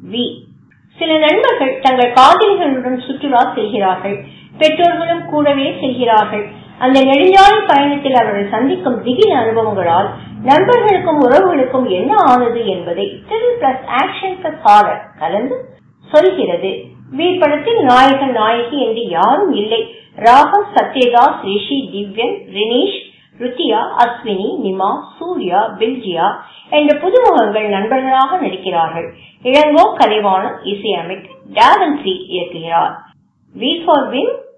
we சில நண்பர்கள் தங்கள் காதலிகளுடன் சுற்றுலா செல்கிறார்கள் பெற்றோர்களும் கூடவே செல்கிறார்கள் அந்த நெடுஞ்சாலை பயணத்தில் அவர்கள் சந்திக்கும் திகில் அனுபவங்களால் நண்பர்களுக்கும் உறவுகளுக்கும் என்ன ஆனது என்பதை thrill plus action plus horror கலந்து சொல்கிறது வி படத்தில் நாயகன் நாயகி என்று யாரும் இல்லை ராகவ் சத்யதாஸ் ரிஷி திவ்யன் ரினீஷ் ருத்தியா அஸ்வினி நிமா சூர்யா பில்ஜியா என்ற புதுமுகங்கள் நண்பர்களாக நடிக்கிறார்கள் இளங்கோ கலைவாணன் இசையமைத்து டாவன்சி இயக்குகிறார் வி ஃபார் வின்